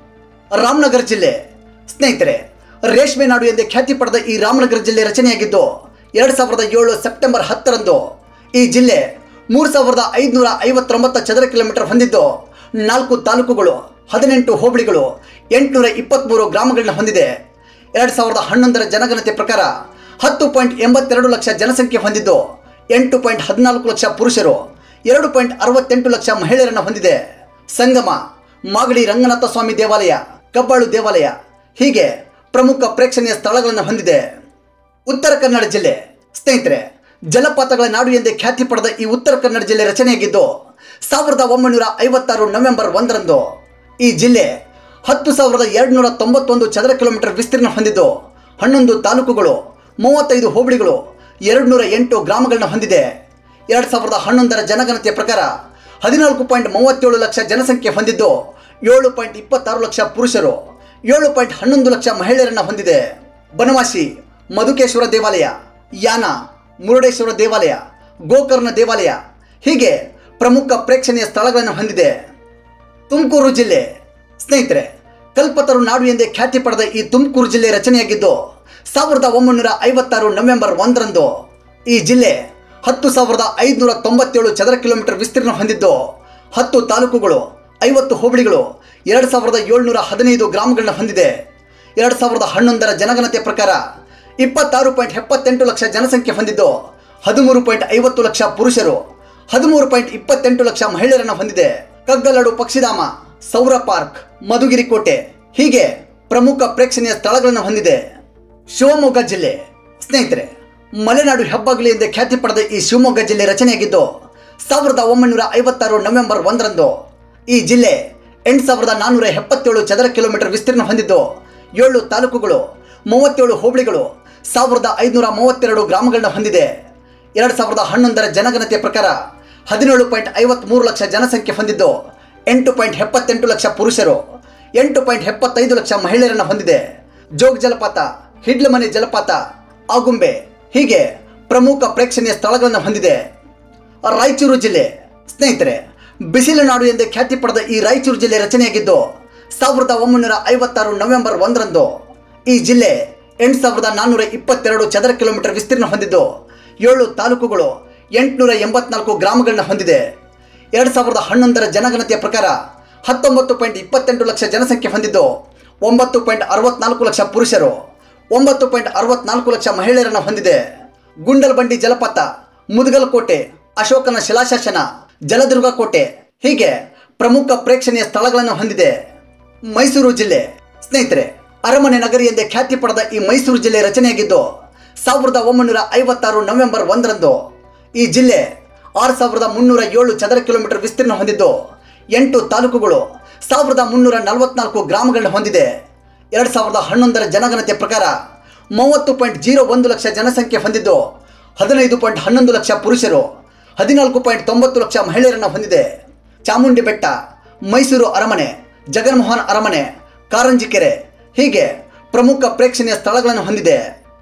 ರಾಮನಗರ ಜಿಲ್ಲೆ ಸ್ನೇಹಿತರೆ ರೇಷ್ಮೆ ನಾಡು ಎಂದೇ ಖ್ಯಾತಿ ಪಡೆದ ಈ ರಾಮನಗರ ಜಿಲ್ಲೆ ರಚನೆಯಾಗಿದ್ದು ಎರಡು ಸಾವಿರದ ಏಳು ಸೆಪ್ಟೆಂಬರ್ ಹತ್ತರಂದು ಈ ಜಿಲ್ಲೆ ಮೂರು ಸಾವಿರದ ಐದುನೂರ ಐವತ್ತೊಂಬತ್ತು ಚದರ ಕಿಲೋಮೀಟರ್ ಹೊಂದಿದ್ದು ನಾಲ್ಕು ತಾಲೂಕುಗಳು ಹದಿನೆಂಟು ಹೋಬಳಿಗಳು ಎಂಟುನೂರ ಇಪ್ಪತ್ತ್ಮೂರು ಗ್ರಾಮಗಳನ್ನ ಹೊಂದಿದೆ ಎರಡು ಸಾವಿರದ ಹನ್ನೊಂದರ ಜನಗಣತಿ ಪ್ರಕಾರ ಹತ್ತು ಪಾಯಿಂಟ್ ಎಂಬತ್ತೆರಡು ಲಕ್ಷ ಜನಸಂಖ್ಯೆ ಹೊಂದಿದ್ದು ಎಂಟು ಪಾಯಿಂಟ್ ಹದಿನಾಲ್ಕು ಲಕ್ಷ ಪುರುಷರು ಎರಡು ಪಾಯಿಂಟ್ ಅರವತ್ತೆಂಟು ಲಕ್ಷ ಮಹಿಳೆಯರನ್ನು ಹೊಂದಿದೆ ಸಂಗಮ ಮಾಗಡಿ ರಂಗನಾಥ ಸ್ವಾಮಿ ದೇವಾಲಯ ಕಬ್ಬಾಳು ದೇವಾಲಯ ಹೀಗೆ ಪ್ರಮುಖ ಪ್ರೇಕ್ಷಣೀಯ ಸ್ಥಳಗಳನ್ನು ಹೊಂದಿದೆ ಉತ್ತರ ಕನ್ನಡ ಜಿಲ್ಲೆ ಸ್ನೇಹಿತರೆ ಜಲಪಾತಗಳ ನಾಡು ಎಂದೇ ಖ್ಯಾತಿ ಪಡೆದ ಈ ಉತ್ತರ ಕನ್ನಡ ಜಿಲ್ಲೆ ರಚನೆಯಾಗಿದ್ದು ಸಾವಿರದ ಒಂಬೈನೂರ ಐವತ್ತಾರು ನವೆಂಬರ್ ಒಂದರಂದು ಈ ಜಿಲ್ಲೆ ಹತ್ತು ಸಾವಿರದ ಎರಡುನೂರ ತೊಂಬತ್ತೊಂದು ಚದರ ಕಿಲೋಮೀಟರ್ ವಿಸ್ತೀರ್ಣ ಹೊಂದಿದ್ದು ಹನ್ನೊಂದು ತಾಲೂಕುಗಳು ಮೂವತ್ತೈದು ಹೋಬಳಿಗಳು ಎರಡು ನೂರ ಎಂಟು ಗ್ರಾಮಗಳನ್ನ ಹೊಂದಿದೆ ಎರಡು ಸಾವಿರದ ಹನ್ನೊಂದರ ಜನಗಣತಿಯ ಪ್ರಕಾರ ಹದಿನಾಲ್ಕು ಪಾಯಿಂಟ್ ಮೂವತ್ತೇಳು ಲಕ್ಷ ಜನಸಂಖ್ಯೆ ಹೊಂದಿದ್ದು ಏಳು ಪಾಯಿಂಟ್ ಇಪ್ಪತ್ತಾರು ಲಕ್ಷ ಪುರುಷರು ಏಳು ಪಾಯಿಂಟ್ ಹನ್ನೊಂದು ಲಕ್ಷ ಮಹಿಳೆಯರನ್ನ ಹೊಂದಿದೆ ಬನವಾಸಿ ಮಧುಕೇಶ್ವರ ದೇವಾಲಯ ಯಾನ ಮುರುಡೇಶ್ವರ ದೇವಾಲಯ ಗೋಕರ್ಣ ದೇವಾಲಯ ಹೀಗೆ ಪ್ರಮುಖ ಪ್ರೇಕ್ಷಣೀಯ ಸ್ಥಳಗಳನ್ನು ಹೊಂದಿದೆ ತುಮಕೂರು ಜಿಲ್ಲೆ ಸ್ನೇಹಿತರೆ ಕಲ್ಪತರು ನಾಡು ಎಂದೇ ಖ್ಯಾತಿ ಪಡೆದ ಈ ತುಮಕೂರು ಜಿಲ್ಲೆ ರಚನೆಯಾಗಿದ್ದು ಸಾವಿರದ ಒಂಬೈನೂರ ಐವತ್ತಾರು ನವೆಂಬರ್ ಒಂದರಂದು ಈ ಜಿಲ್ಲೆ ಹತ್ತು ಸಾವಿರದ ಐದುನೂರ ತೊಂಬತ್ತೇಳು ಚದರ ಕಿಲೋಮೀಟರ್ ವಿಸ್ತೀರ್ಣ ಹೊಂದಿದ್ದು ಹತ್ತು ತಾಲೂಕುಗಳು ಐವತ್ತು ಹೋಬಳಿಗಳು ಎರಡು ಸಾವಿರದ ಏಳ್ನೂರ ಹದಿನೈದು ಗ್ರಾಮಗಳನ್ನ ಹೊಂದಿದೆ ಎರಡು ಸಾವಿರದ ಹನ್ನೊಂದರ ಜನಗಣತಿ ಪ್ರಕಾರ ಇಪ್ಪತ್ತಾರು ಪಾಯಿಂಟ್ ಎಪ್ಪತ್ತೆಂಟು ಲಕ್ಷ ಜನಸಂಖ್ಯೆ ಹೊಂದಿದ್ದು ಹದಿಮೂರು ಪಾಯಿಂಟ್ ಐವತ್ತು ಲಕ್ಷ ಪುರುಷರು ಹದಿಮೂರು ಪಾಯಿಂಟ್ ಇಪ್ಪತ್ತೆಂಟು ಲಕ್ಷ ಮಹಿಳೆಯರನ್ನು ಹೊಂದಿದೆ ಕಗ್ಗಲಡು ಪಕ್ಷಿಧಾಮ ಸೌರ ಪಾರ್ಕ್ ಮಧುಗಿರಿ ಕೋಟೆ ಹೀಗೆ ಪ್ರಮುಖ ಪ್ರೇಕ್ಷಣೀಯ ಸ್ಥಳಗಳನ್ನು ಹೊಂದಿದೆ ಶಿವಮೊಗ್ಗ ಜಿಲ್ಲೆ ಸ್ನೇಹಿತರೆ ಮಲೆನಾಡು ಹೆಬ್ಬಾಗಿಲು ಎಂದೇ ಖ್ಯಾತಿ ಪಡೆದ ಈ ಶಿವಮೊಗ್ಗ ಜಿಲ್ಲೆ ರಚನೆಯಾಗಿದ್ದು ಸಾವಿರದ ಒಂಬೈನೂರ ಐವತ್ತಾರು ನವೆಂಬರ್ ಒಂದರಂದು ಈ ಜಿಲ್ಲೆ ಎಂಟು ಸಾವಿರದ ನಾನ್ನೂರ ಎಪ್ಪತ್ತೇಳು ಚದರ ಕಿಲೋಮೀಟರ್ ವಿಸ್ತೀರ್ಣ ಹೊಂದಿದ್ದು ಏಳು ತಾಲೂಕುಗಳು ಮೂವತ್ತೇಳು ಹೋಬಳಿಗಳು ಸಾವಿರದ ಐದುನೂರ ಮೂವತ್ತೆರಡು ಗ್ರಾಮಗಳನ್ನ ಹೊಂದಿದೆ ಎರಡು ಸಾವಿರದ ಹನ್ನೊಂದರ ಜನಗಣತಿಯ ಪ್ರಕಾರ ಹದಿನೇಳು ಪಾಯಿಂಟ್ ಐವತ್ತ್ಮೂರು ಲಕ್ಷ ಜನಸಂಖ್ಯೆ ಹೊಂದಿದ್ದು ಎಂಟು ಪಾಯಿಂಟ್ ಎಪ್ಪತ್ತೆಂಟು ಲಕ್ಷ ಪುರುಷರು ಎಂಟು ಪಾಯಿಂಟ್ ಎಪ್ಪತ್ತೈದು ಲಕ್ಷ ಮಹಿಳೆಯರನ್ನು ಹೊಂದಿದೆ ಜೋಗ್ ಜಲಪಾತ ಹಿಡ್ಲಮನೆ ಜಲಪಾತ ಆಗುಂಬೆ ಹೀಗೆ ಪ್ರಮುಖ ಪ್ರೇಕ್ಷಣೀಯ ಸ್ಥಳಗಳನ್ನು ಹೊಂದಿದೆ ರಾಯಚೂರು ಜಿಲ್ಲೆ ಸ್ನೇಹಿತರೆ ಬಿಸಿಲು ನಾಡು ಎಂದೇ ಖ್ಯಾತಿ ಪಡೆದ ಈ ರಾಯಚೂರು ಜಿಲ್ಲೆ ರಚನೆಯಾಗಿದ್ದು ಸಾವಿರದ ಒಂಬೈನೂರ ಐವತ್ತಾರು ನವೆಂಬರ್ ಒಂದರಂದು ಈ ಜಿಲ್ಲೆ ಎಂಟು ಸಾವಿರದ ನಾನ್ನೂರ ಇಪ್ಪತ್ತೆರಡು ಚದರ ಕಿಲೋಮೀಟರ್ ವಿಸ್ತೀರ್ಣ ಹೊಂದಿದ್ದು ಏಳು ತಾಲೂಕುಗಳು ಎಂಟುನೂರ ಎಂಬತ್ನಾಲ್ಕು ಗ್ರಾಮಗಳನ್ನ ಹೊಂದಿದೆ ಎರಡು ಸಾವಿರದ ಹನ್ನೊಂದರ ಜನಗಣತಿಯ ಪ್ರಕಾರ ಹತ್ತೊಂಬತ್ತು ಪಾಯಿಂಟ್ ಇಪ್ಪತ್ತೆಂಟು ಲಕ್ಷ ಜನಸಂಖ್ಯೆ ಹೊಂದಿದ್ದು ಒಂಬತ್ತು ಪಾಯಿಂಟ್ ಅರವತ್ನಾಲ್ಕು ಲಕ್ಷ ಪುರುಷರು ಒಂಬತ್ತು ಪಾಯಿಂಟ್ ಅರವತ್ನಾಲ್ಕು ಲಕ್ಷ ಮಹಿಳೆಯರನ್ನು ಹೊಂದಿದೆ ಗುಂಡಲ್ಬಂಡಿ ಜಲಪಾತ ಮುದಗಲಕೋಟೆ ಅಶೋಕನ ಶಿಲಾಶಾಸನ ಜಲದುರ್ಗ ಕೋಟೆ ಹೀಗೆ ಪ್ರಮುಖ ಪ್ರೇಕ್ಷಣೀಯ ಸ್ಥಳಗಳನ್ನು ಹೊಂದಿದೆ ಮೈಸೂರು ಜಿಲ್ಲೆ ಸ್ನೇಹಿತರೆ ಅರಮನೆ ನಗರಿ ಎಂದೇ ಖ್ಯಾತಿ ಪಡೆದ ಈ ಮೈಸೂರು ಜಿಲ್ಲೆ ರಚನೆಯಾಗಿದ್ದು ಸಾವಿರದ ಒಂಬೈನೂರ ಐವತ್ತಾರು ನವೆಂಬರ್ ಒಂದರಂದು ಈ ಜಿಲ್ಲೆ ಆರು ಸಾವಿರದ ಮುನ್ನೂರ ಏಳು ಚದರ ಕಿಲೋಮೀಟರ್ ವಿಸ್ತೀರ್ಣ ಹೊಂದಿದ್ದು ಎಂಟು ತಾಲೂಕುಗಳು ಸಾವಿರದ ಮುನ್ನೂರ ನಲವತ್ನಾಲ್ಕು ಗ್ರಾಮಗಳನ್ನ ಹೊಂದಿದೆ ಎರಡು ಸಾವಿರದ ಹನ್ನೊಂದರ ಜನಗಣತಿಯ ಪ್ರಕಾರ ಮೂವತ್ತು ಪಾಯಿಂಟ್ ಜೀರೋ ಒಂದು ಲಕ್ಷ ಜನಸಂಖ್ಯೆ ಹೊಂದಿದ್ದು ಹದಿನೈದು ಪಾಯಿಂಟ್ ಹನ್ನೊಂದು ಲಕ್ಷ ಪುರುಷರು ಹದಿನಾಲ್ಕು ಪಾಯಿಂಟ್ ತೊಂಬತ್ತು ಲಕ್ಷ ಮಹಿಳೆಯರನ್ನು ಹೊಂದಿದೆ ಚಾಮುಂಡಿ ಬೆಟ್ಟ ಮೈಸೂರು ಅರಮನೆ ಜಗನ್ಮೋಹನ್ ಅರಮನೆ ಕಾರಂಜಿ ಕೆರೆ ಹೀಗೆ ಪ್ರಮುಖ ಪ್ರೇಕ್ಷಣೀಯ ಸ್ಥಳಗಳನ್ನು ಹೊಂದಿದೆ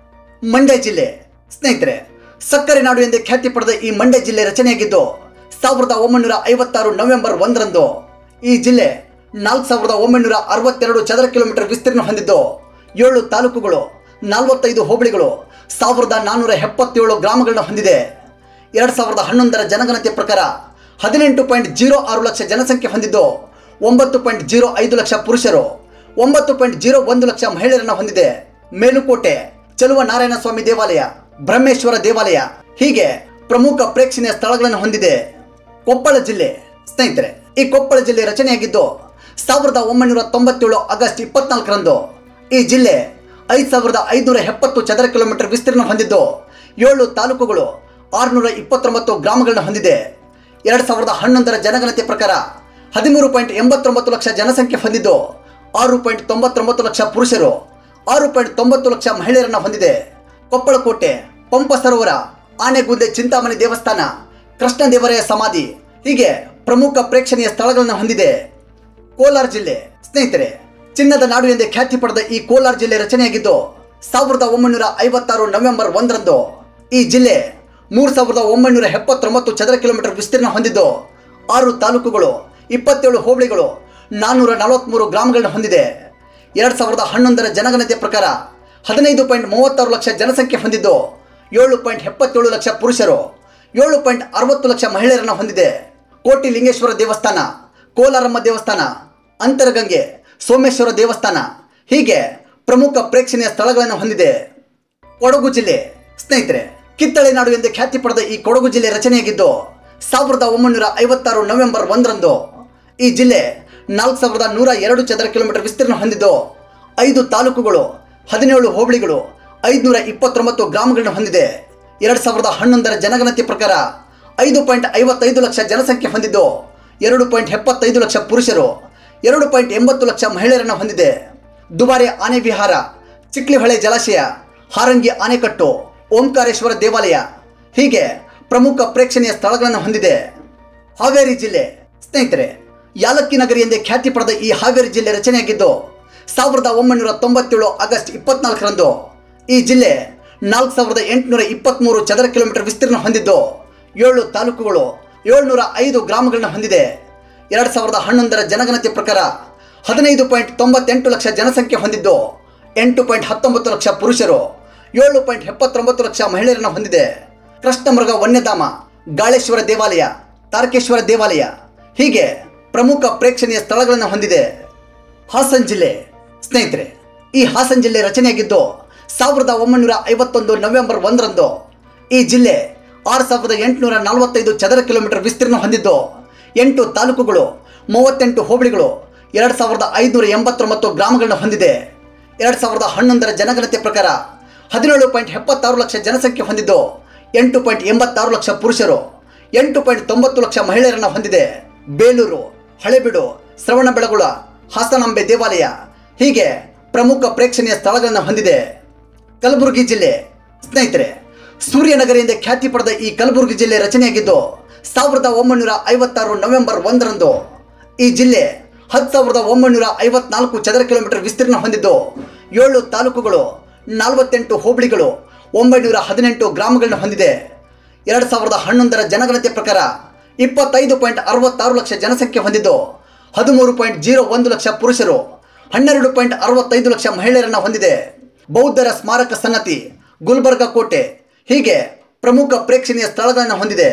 ಮಂಡ್ಯ ಜಿಲ್ಲೆ ಸ್ನೇಹಿತರೆ ಸಕ್ಕರೆ ನಾಡು ಎಂದೇ ಖ್ಯಾತಿ ಪಡೆದ ಈ ಮಂಡ್ಯ ಜಿಲ್ಲೆ ರಚನೆಯಾಗಿದ್ದು ಸಾವಿರದ ಒಂಬೈನೂರ ಐವತ್ತಾರು ನವೆಂಬರ್ ಒಂದರಂದು ಈ ಜಿಲ್ಲೆ ನಾಲ್ಕು ಸಾವಿರದ ಒಂಬೈನೂರ ಅರವತ್ತೆರಡು ಚದರ ಕಿಲೋಮೀಟರ್ ವಿಸ್ತೀರ್ಣ ಹೊಂದಿದ್ದು ಏಳು ತಾಲೂಕುಗಳು ನಲವತ್ತೈದು ಹೋಬಳಿಗಳು ಸಾವಿರದ ನಾನ್ನೂರ ಎಪ್ಪತ್ತೇಳು ಗ್ರಾಮಗಳನ್ನ ಹೊಂದಿದೆ ಎರಡು ಸಾವಿರದ ಹನ್ನೊಂದರ ಜನಗಣತಿಯ ಪ್ರಕಾರ ಹದಿನೆಂಟು ಪಾಯಿಂಟ್ ಜೀರೋ ಆರು ಲಕ್ಷ ಜನಸಂಖ್ಯೆ ಹೊಂದಿದ್ದು ಒಂಬತ್ತು ಪಾಯಿಂಟ್ ಜೀರೋ ಐದು ಲಕ್ಷ ಪುರುಷರು ಒಂಬತ್ತು ಪಾಯಿಂಟ್ ಜೀರೋ ಒಂದು ಲಕ್ಷ ಮಹಿಳೆಯರನ್ನು ಹೊಂದಿದೆ ಮೇಲುಕೋಟೆ ಚಲುವ ನಾರಾಯಣ ಸ್ವಾಮಿ ದೇವಾಲಯ ಬ್ರಹ್ಮೇಶ್ವರ ದೇವಾಲಯ ಹೀಗೆ ಪ್ರಮುಖ ಪ್ರೇಕ್ಷಣೀಯ ಸ್ಥಳಗಳನ್ನು ಹೊಂದಿದೆ ಕೊಪ್ಪಳ ಜಿಲ್ಲೆ ಸ್ನೇಹಿತರೆ ಈ ಕೊಪ್ಪಳ ಜಿಲ್ಲೆ ರಚನೆಯಾಗಿದ್ದು ಸಾವಿರದ ಒಂಬೈನೂರ ತೊಂಬತ್ತೇಳು ಆಗಸ್ಟ್ ಇಪ್ಪತ್ನಾಲ್ಕರಂದು ಈ ಜಿಲ್ಲೆ ಐದು ಸಾವಿರದ ಐದುನೂರ ಎಪ್ಪತ್ತು ಚದರ ಕಿಲೋಮೀಟರ್ ವಿಸ್ತೀರ್ಣ ಹೊಂದಿದ್ದು ಏಳು ತಾಲೂಕುಗಳು ಆರುನೂರ ಇಪ್ಪತ್ತೊಂಬತ್ತು ಗ್ರಾಮಗಳನ್ನ ಹೊಂದಿದೆ ಎರಡು ಸಾವಿರದ ಹನ್ನೊಂದರ ಜನಗಣತಿ ಪ್ರಕಾರ ಹದಿಮೂರು ಪಾಯಿಂಟ್ ಎಂಬತ್ತೊಂಬತ್ತು ಲಕ್ಷ ಜನಸಂಖ್ಯೆ ಹೊಂದಿದ್ದು ಆರು ಪಾಯಿಂಟ್ ತೊಂಬತ್ತೊಂಬತ್ತು ಲಕ್ಷ ಪುರುಷರು ಆರು ಪಾಯಿಂಟ್ ತೊಂಬತ್ತು ಲಕ್ಷ ಮಹಿಳೆಯರನ್ನು ಹೊಂದಿದೆ ಕೊಪ್ಪಳ ಕೋಟೆ ಪಂಪ ಸರೋವರ ಆನೆಗುಂದೆ ಚಿಂತಾಮಣಿ ದೇವಸ್ಥಾನ ಕೃಷ್ಣ ದೇವರಾಯ ಸಮಾಧಿ ಹೀಗೆ ಪ್ರಮುಖ ಪ್ರೇಕ್ಷಣೀಯ ಸ್ಥಳಗಳನ್ನು ಹೊಂದಿದೆ ಕೋಲಾರ ಜಿಲ್ಲೆ ಸ್ನೇಹಿತರೆ ಚಿನ್ನದ ನಾಡು ಎಂದೇ ಖ್ಯಾತಿ ಪಡೆದ ಈ ಕೋಲಾರ ಜಿಲ್ಲೆ ರಚನೆಯಾಗಿದ್ದು ಸಾವಿರದ ಒಂಬೈನೂರ ಐವತ್ತಾರು ನವೆಂಬರ್ ಒಂದರಂದು ಈ ಜಿಲ್ಲೆ ಮೂರು ಸಾವಿರದ ಒಂಬೈನೂರ ಎಪ್ಪತ್ತೊಂಬತ್ತು ಚದರ ಕಿಲೋಮೀಟರ್ ವಿಸ್ತೀರ್ಣ ಹೊಂದಿದ್ದು ಆರು ತಾಲೂಕುಗಳು ಇಪ್ಪತ್ತೇಳು ಹೋಬಳಿಗಳು ನಾನ್ನೂರ ನಲವತ್ತ್ಮೂರು ಗ್ರಾಮಗಳನ್ನ ಹೊಂದಿದೆ ಎರಡು ಸಾವಿರದ ಹನ್ನೊಂದರ ಜನಗಣತಿಯ ಪ್ರಕಾರ ಹದಿನೈದು ಪಾಯಿಂಟ್ ಮೂವತ್ತಾರು ಲಕ್ಷ ಜನಸಂಖ್ಯೆ ಹೊಂದಿದ್ದು ಏಳು ಪಾಯಿಂಟ್ ಎಪ್ಪತ್ತೇಳು ಲಕ್ಷ ಪುರುಷರು ಏಳು ಪಾಯಿಂಟ್ ಅರವತ್ತು ಲಕ್ಷ ಮಹಿಳೆಯರನ್ನು ಹೊಂದಿದೆ ಕೋಟಿ ಲಿಂಗೇಶ್ವರ ದೇವಸ್ಥಾನ ಕೋಲಾರಮ್ಮ ದೇವಸ್ಥಾನ ಅಂತರಗಂಗೆ ಸೋಮೇಶ್ವರ ದೇವಸ್ಥಾನ ಹೀಗೆ ಪ್ರಮುಖ ಪ್ರೇಕ್ಷಣೀಯ ಸ್ಥಳಗಳನ್ನು ಹೊಂದಿದೆ ಕೊಡಗು ಜಿಲ್ಲೆ ಸ್ನೇಹಿತರೆ ಕಿತ್ತಳೆ ನಾಡು ಎಂದು ಖ್ಯಾತಿ ಪಡೆದ ಈ ಕೊಡಗು ಜಿಲ್ಲೆ ರಚನೆಯಾಗಿದ್ದು ಸಾವಿರದ ಒಂಬೈನೂರ ಐವತ್ತಾರು ನವೆಂಬರ್ ಒಂದರಂದು ಈ ಜಿಲ್ಲೆ ನಾಲ್ಕು ಸಾವಿರದ ನೂರ ಎರಡು ಚದರ ಕಿಲೋಮೀಟರ್ ವಿಸ್ತೀರ್ಣ ಹೊಂದಿದ್ದು ಐದು ತಾಲೂಕುಗಳು ಹದಿನೇಳು ಹೋಬಳಿಗಳು ಐದುನೂರ ಇಪ್ಪತ್ತೊಂಬತ್ತು ಗ್ರಾಮಗಳನ್ನು ಹೊಂದಿದೆ ಎರಡು ಸಾವಿರದ ಹನ್ನೊಂದರ ಜನಗಣತಿ ಪ್ರಕಾರ ಐದು ಪಾಯಿಂಟ್ ಐವತ್ತೈದು ಲಕ್ಷ ಜನಸಂಖ್ಯೆ ಹೊಂದಿದ್ದು ಎರಡು ಪಾಯಿಂಟ್ ಎಪ್ಪತ್ತೈದು ಲಕ್ಷ ಪುರುಷರು ಎರಡು ಪಾಯಿಂಟ್ ಎಂಬತ್ತು ಲಕ್ಷ ಮಹಿಳೆಯರನ್ನು ಹೊಂದಿದೆ ದುಬಾರಿ ಆನೆ ವಿಹಾರ ಚಿಕ್ಲಿಹೊಳೆ ಜಲಾಶಯ ಹಾರಂಗಿ ಆನೆಕಟ್ಟು ಓಂಕಾರೇಶ್ವರ ದೇವಾಲಯ ಹೀಗೆ ಪ್ರಮುಖ ಪ್ರೇಕ್ಷಣೀಯ ಸ್ಥಳಗಳನ್ನು ಹೊಂದಿದೆ ಹಾವೇರಿ ಜಿಲ್ಲೆ ಸ್ನೇಹಿತರೆ ಯಾಲಕ್ಕಿ ನಗರಿ ಎಂದೇ ಖ್ಯಾತಿ ಪಡೆದ ಈ ಹಾವೇರಿ ಜಿಲ್ಲೆ ರಚನೆಯಾಗಿದ್ದು ಸಾವಿರದ ಒಂಬೈನೂರ ತೊಂಬತ್ತೇಳು ಆಗಸ್ಟ್ ಇಪ್ಪತ್ನಾಲ್ಕರಂದು ಈ ಜಿಲ್ಲೆ ನಾಲ್ಕು ಸಾವಿರದ ಎಂಟುನೂರ ಇಪ್ಪತ್ತ್ಮೂರು ಚದರ ಕಿಲೋಮೀಟರ್ ವಿಸ್ತೀರ್ಣ ಹೊಂದಿದ್ದು ಏಳು ತಾಲೂಕುಗಳು ಏಳ್ನೂರ ಐದು ಗ್ರಾಮಗಳನ್ನ ಹೊಂದಿದೆ ಎರಡು ಸಾವಿರದ ಹನ್ನೊಂದರ ಜನಗಣತಿ ಪ್ರಕಾರ ಹದಿನೈದು ಪಾಯಿಂಟ್ ತೊಂಬತ್ತೆಂಟು ಲಕ್ಷ ಜನಸಂಖ್ಯೆ ಹೊಂದಿದ್ದು ಎಂಟು ಪಾಯಿಂಟ್ ಹತ್ತೊಂಬತ್ತು ಲಕ್ಷ ಪುರುಷರು ಏಳು ಪಾಯಿಂಟ್ ಎಪ್ಪತ್ತೊಂಬತ್ತು ಲಕ್ಷ ಮಹಿಳೆಯರನ್ನು ಹೊಂದಿದೆ ಕೃಷ್ಣಮೃಗ ವನ್ಯಧಾಮ ಗಾಳೇಶ್ವರ ದೇವಾಲಯ ತಾರಕೇಶ್ವರ ದೇವಾಲಯ ಹೀಗೆ ಪ್ರಮುಖ ಪ್ರೇಕ್ಷಣೀಯ ಸ್ಥಳಗಳನ್ನು ಹೊಂದಿದೆ ಹಾಸನ್ ಜಿಲ್ಲೆ ಸ್ನೇಹಿತರೆ ಈ ಹಾಸನ್ ಜಿಲ್ಲೆ ರಚನೆಯಾಗಿದ್ದು ಸಾವಿರದ ಒಂಬೈನೂರ ಐವತ್ತೊಂದು ನವೆಂಬರ್ ಒಂದರಂದು ಈ ಜಿಲ್ಲೆ ಆರು ಸಾವಿರದ ಎಂಟುನೂರ ನಲವತ್ತೈದು ಚದರ ಕಿಲೋಮೀಟರ್ ವಿಸ್ತೀರ್ಣ ಹೊಂದಿದ್ದು ಎಂಟು ತಾಲೂಕುಗಳು ಮೂವತ್ತೆಂಟು ಹೋಬಳಿಗಳು ಎರಡು ಸಾವಿರದ ಐದುನೂರ ಎಂಬತ್ತೊಂಬತ್ತು ಗ್ರಾಮಗಳನ್ನು ಹೊಂದಿದೆ ಎರಡು ಸಾವಿರದ ಹನ್ನೊಂದರ ಜನಗಣತಿ ಪ್ರಕಾರ ಹದಿನೇಳು ಪಾಯಿಂಟ್ ಎಪ್ಪತ್ತಾರು ಲಕ್ಷ ಜನಸಂಖ್ಯೆ ಹೊಂದಿದ್ದು ಎಂಟು ಪಾಯಿಂಟ್ ಎಂಬತ್ತಾರು ಲಕ್ಷ ಪುರುಷರು ಎಂಟು ಪಾಯಿಂಟ್ ತೊಂಬತ್ತು ಲಕ್ಷ ಮಹಿಳೆಯರನ್ನು ಹೊಂದಿದೆ ಬೇಲೂರು ಹಳೆಬೀಡು ಶ್ರವಣಬೆಳಗೊಳ ಹಾಸನಾಂಬೆ ದೇವಾಲಯ ಹೀಗೆ ಪ್ರಮುಖ ಪ್ರೇಕ್ಷಣೀಯ ಸ್ಥಳಗಳನ್ನು ಹೊಂದಿದೆ ಕಲಬುರಗಿ ಜಿಲ್ಲೆ ಸ್ನೇಹಿತರೆ ಸೂರ್ಯನಗರಿಯಿಂದ ಖ್ಯಾತಿ ಪಡೆದ ಈ ಕಲಬುರಗಿ ಜಿಲ್ಲೆ ರಚನೆಯಾಗಿದ್ದು ಸಾವಿರದ ಒಂಬೈನೂರ ಐವತ್ತಾರು ನವೆಂಬರ್ ಒಂದರಂದು ಈ ಜಿಲ್ಲೆ ಹತ್ತು ಸಾವಿರದ ಒಂಬೈನೂರ ಐವತ್ನಾಲ್ಕು ಚದರ ಕಿಲೋಮೀಟರ್ ವಿಸ್ತೀರ್ಣ ಹೊಂದಿದ್ದು ಏಳು ತಾಲೂಕುಗಳು ನಲವತ್ತೆಂಟು ಹೋಬಳಿಗಳು ಒಂಬೈನೂರ ಹದಿನೆಂಟು ಗ್ರಾಮಗಳನ್ನು ಹೊಂದಿದೆ ಎರಡು ಸಾವಿರದ ಹನ್ನೊಂದರ ಜನಗಣತಿ ಪ್ರಕಾರ ಇಪ್ಪತ್ತೈದು ಪಾಯಿಂಟ್ ಅರವತ್ತಾರು ಲಕ್ಷ ಜನಸಂಖ್ಯೆ ಹೊಂದಿದ್ದು ಹದಿಮೂರು ಪಾಯಿಂಟ್ ಜೀರೋ ಒಂದು ಲಕ್ಷ ಪುರುಷರು ಹನ್ನೆರಡು ಪಾಯಿಂಟ್ ಅರವತ್ತೈದು ಲಕ್ಷ ಮಹಿಳೆಯರನ್ನು ಹೊಂದಿದೆ ಬೌದ್ಧರ ಸ್ಮಾರಕ ಸನ್ನತಿ ಗುಲ್ಬರ್ಗ ಕೋಟೆ ಹೀಗೆ ಪ್ರಮುಖ ಪ್ರೇಕ್ಷಣೀಯ ಸ್ಥಳಗಳನ್ನು ಹೊಂದಿದೆ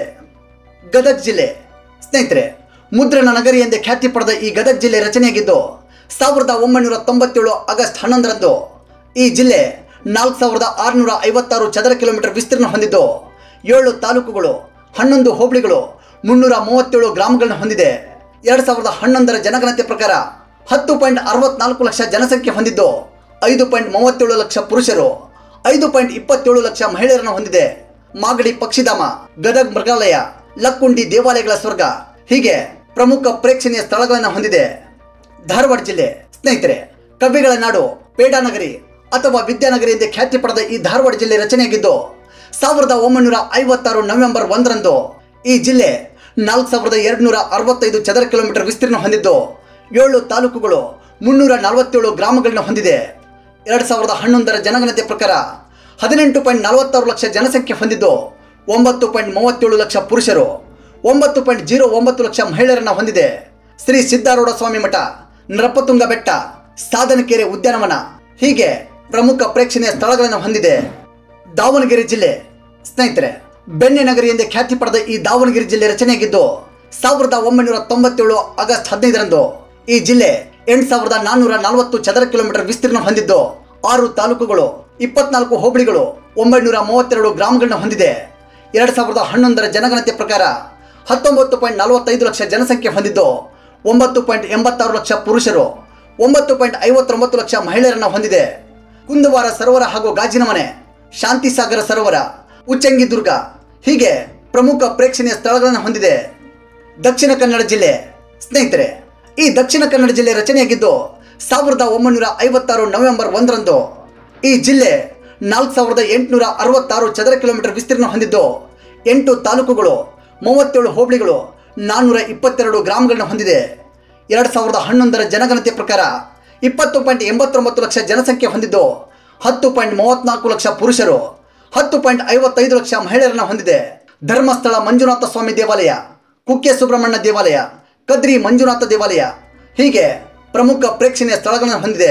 ಗದಗ್ ಜಿಲ್ಲೆ ಸ್ನೇಹಿತರೆ ಮುದ್ರಣ ನಗರಿ ಎಂದೇ ಖ್ಯಾತಿ ಪಡೆದ ಈ ಗದಗ್ ಜಿಲ್ಲೆ ರಚನೆಯಾಗಿದ್ದು ಸಾವಿರದ ಒಂಬೈನೂರ ತೊಂಬತ್ತೇಳು ಆಗಸ್ಟ್ ಹನ್ನೊಂದರಂದು ಈ ಜಿಲ್ಲೆ ನಾಲ್ಕು ಸಾವಿರದ ಆರುನೂರ ಐವತ್ತಾರು ಚದರ ಕಿಲೋಮೀಟರ್ ವಿಸ್ತೀರ್ಣ ಹೊಂದಿದ್ದು ಏಳು ತಾಲೂಕುಗಳು ಹನ್ನೊಂದು ಹೋಬಳಿಗಳು ಮುನ್ನೂರ ಮೂವತ್ತೇಳು ಗ್ರಾಮಗಳನ್ನು ಹೊಂದಿದೆ ಎರಡು ಸಾವಿರದ ಹನ್ನೊಂದರ ಜನಗಣತಿ ಪ್ರಕಾರ ಹತ್ತು ಪಾಯಿಂಟ್ ಅರವತ್ನಾಲ್ಕು ಲಕ್ಷ ಜನಸಂಖ್ಯೆ ಹೊಂದಿದ್ದು ಐದು ಪಾಯಿಂಟ್ ಮೂವತ್ತೇಳು ಲಕ್ಷ ಪುರುಷರು ಐದು ಪಾಯಿಂಟ್ ಇಪ್ಪತ್ತೇಳು ಲಕ್ಷ ಮಹಿಳೆಯರನ್ನು ಹೊಂದಿದೆ ಮಾಗಡಿ ಪಕ್ಷಿಧಾಮ ಗದಗ್ ಮೃಗಾಲಯ ಲಕ್ಕುಂಡಿ ದೇವಾಲಯಗಳ ಸ್ವರ್ಗ ಹೀಗೆ ಪ್ರಮುಖ ಪ್ರೇಕ್ಷಣೀಯ ಸ್ಥಳಗಳನ್ನು ಹೊಂದಿದೆ ಧಾರವಾಡ ಜಿಲ್ಲೆ ಸ್ನೇಹಿತರೆ ಕವಿಗಳ ನಾಡು ಪೇಡಾನಗರಿ ಅಥವಾ ವಿದ್ಯಾನಗರಿ ಎಂದೇ ಖ್ಯಾತಿ ಪಡೆದ ಈ ಧಾರವಾಡ ಜಿಲ್ಲೆ ರಚನೆಯಾಗಿದ್ದು ಸಾವಿರದ ಒಂಬೈನೂರ ಐವತ್ತಾರು ನವೆಂಬರ್ ಒಂದರಂದು ಈ ಜಿಲ್ಲೆ ನಾಲ್ಕು ಸಾವಿರದ ಎರಡುನೂರ ಅರವತ್ತೈದು ಚದರ ಕಿಲೋಮೀಟರ್ ವಿಸ್ತೀರ್ಣ ಹೊಂದಿದ್ದು ಏಳು ತಾಲೂಕುಗಳು ಮುನ್ನೂರ ನಲವತ್ತೇಳು ಗ್ರಾಮಗಳನ್ನು ಹೊಂದಿದೆ ಎರಡು ಸಾವಿರದ ಹನ್ನೊಂದರ ಜನಗಣತಿ ಪ್ರಕಾರ ಹದಿನೆಂಟು ಪಾಯಿಂಟ್ ನಲವತ್ತಾರು ಲಕ್ಷ ಜನಸಂಖ್ಯೆ ಹೊಂದಿದ್ದು ಒಂಬತ್ತು ಪಾಯಿಂಟ್ ಮೂವತ್ತೇಳು ಲಕ್ಷ ಪುರುಷರು ಒಂಬತ್ತು ಪಾಯಿಂಟ್ ಜೀರೋ ಒಂಬತ್ತು ಲಕ್ಷ ಮಹಿಳೆಯರನ್ನು ಹೊಂದಿದೆ ಶ್ರೀ ಸಿದ್ದಾರೂಢ ಸ್ವಾಮಿ ಮಠ ನರಪತುಂಗ ಬೆಟ್ಟ ಸಾಧನಕೆರೆ ಉದ್ಯಾನವನ ಹೀಗೆ ಪ್ರಮುಖ ಪ್ರೇಕ್ಷಣೀಯ ಸ್ಥಳಗಳನ್ನು ಹೊಂದಿದೆ ದಾವಣಗೆರೆ ಜಿಲ್ಲೆ ಸ್ನೇಹಿತರೆ ಬೆಣ್ಣೆ ನಗರಿ ಎಂದೇ ಖ್ಯಾತಿ ಪಡೆದ ಈ ದಾವಣಗೆರೆ ಜಿಲ್ಲೆ ರಚನೆಯಾಗಿದ್ದು ಸಾವಿರದ ಒಂಬೈನೂರ ತೊಂಬತ್ತೇಳು ಆಗಸ್ಟ್ ಹದಿನೈದರಂದು ಈ ಜಿಲ್ಲೆ ಎಂಟು ಸಾವಿರದ ನಾನ್ನೂರ ನಲವತ್ತು ಚದರ ಕಿಲೋಮೀಟರ್ ವಿಸ್ತೀರ್ಣ ಹೊಂದಿದ್ದು ಆರು ತಾಲೂಕುಗಳು ಇಪ್ಪತ್ನಾಲ್ಕು ಹೋಬಳಿಗಳು ಒಂಬೈನೂರ ಮೂವತ್ತೆರಡು ಗ್ರಾಮಗಳನ್ನು ಹೊಂದಿದೆ ಎರಡು ಸಾವಿರದ ಹನ್ನೊಂದರ ಜನಗಣತಿ ಪ್ರಕಾರ ಹತ್ತೊಂಬತ್ತು ಪಾಯಿಂಟ್ ನಲವತ್ತೈದು ಲಕ್ಷ ಜನಸಂಖ್ಯೆ ಹೊಂದಿದ್ದು ಒಂಬತ್ತು ಪಾಯಿಂಟ್ ಎಂಬತ್ತಾರು ಲಕ್ಷ ಪುರುಷರು ಒಂಬತ್ತು ಪಾಯಿಂಟ್ ಐವತ್ತೊಂಬತ್ತು ಲಕ್ಷ ಮಹಿಳೆಯರನ್ನು ಹೊಂದಿದೆ ಕುಂದವಾರ ಸರೋವರ ಹಾಗೂ ಗಾಜಿನ ಮನೆ ಶಾಂತಿಸಾಗರ ಸರೋವರ ಉಚ್ಚಂಗಿ ದುರ್ಗ ಹೀಗೆ ಪ್ರಮುಖ ಪ್ರೇಕ್ಷಣೀಯ ಸ್ಥಳಗಳನ್ನು ಹೊಂದಿದೆ ದಕ್ಷಿಣ ಕನ್ನಡ ಜಿಲ್ಲೆ ಸ್ನೇಹಿತರೆ ಈ ದಕ್ಷಿಣ ಕನ್ನಡ ಜಿಲ್ಲೆ ರಚನೆಯಾಗಿದ್ದು ಸಾವಿರದ ಒಂಬೈನೂರ ಐವತ್ತಾರು ನವೆಂಬರ್ ಒಂದರಂದು ಈ ಜಿಲ್ಲೆ ನಾಲ್ಕು ಸಾವಿರದ ಎಂಟುನೂರ ಅರವತ್ತಾರು ಚದರ ಕಿಲೋಮೀಟರ್ ವಿಸ್ತೀರ್ಣ ಹೊಂದಿದ್ದು ಎಂಟು ತಾಲೂಕುಗಳು ಮೂವತ್ತೇಳು ಹೋಬಳಿಗಳು ನಾನ್ನೂರ ಇಪ್ಪತ್ತೆರಡು ಗ್ರಾಮಗಳನ್ನು ಹೊಂದಿದೆ ಎರಡು ಸಾವಿರದ ಹನ್ನೊಂದರ ಜನಗಣತಿ ಪ್ರಕಾರ ಇಪ್ಪತ್ತು ಪಾಯಿಂಟ್ ಎಂಬತ್ತೊಂಬತ್ತು ಲಕ್ಷ ಜನಸಂಖ್ಯೆ ಹೊಂದಿದ್ದು ಹತ್ತು ಪಾಯಿಂಟ್ ಮೂವತ್ತ್ನಾಲ್ಕು ಲಕ್ಷ ಪುರುಷರು ಹತ್ತು ಪಾಯಿಂಟ್ ಐವತ್ತೈದು ಲಕ್ಷ ಮಹಿಳೆಯರನ್ನು ಹೊಂದಿದೆ ಧರ್ಮಸ್ಥಳ ಮಂಜುನಾಥ ಸ್ವಾಮಿ ದೇವಾಲಯ ಕುಕ್ಕೆ ಸುಬ್ರಹ್ಮಣ್ಯ ದೇವಾಲಯ ಕದ್ರಿ ಮಂಜುನಾಥ ದೇವಾಲಯ ಹೀಗೆ ಪ್ರಮುಖ ಪ್ರೇಕ್ಷಣೀಯ ಸ್ಥಳಗಳನ್ನು ಹೊಂದಿದೆ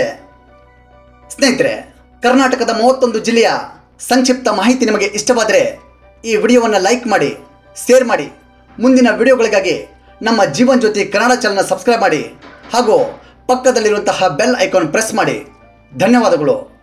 ಸ್ನೇಹಿತರೆ ಕರ್ನಾಟಕದ ಮೂವತ್ತೊಂದು ಜಿಲ್ಲೆಯ ಸಂಕ್ಷಿಪ್ತ ಮಾಹಿತಿ ನಿಮಗೆ ಇಷ್ಟವಾದರೆ ಈ ವಿಡಿಯೋವನ್ನು ಲೈಕ್ ಮಾಡಿ ಶೇರ್ ಮಾಡಿ ಮುಂದಿನ ವಿಡಿಯೋಗಳಿಗಾಗಿ ನಮ್ಮ ಜೀವನ್ ಜ್ಯೋತಿ ಕನ್ನಡ ಚಾನಲ್ನ ಸಬ್ಸ್ಕ್ರೈಬ್ ಮಾಡಿ ಹಾಗೂ ಪಕ್ಕದಲ್ಲಿರುವಂತಹ ಬೆಲ್ ಐಕಾನ್ ಪ್ರೆಸ್ ಮಾಡಿ ಧನ್ಯವಾದಗಳು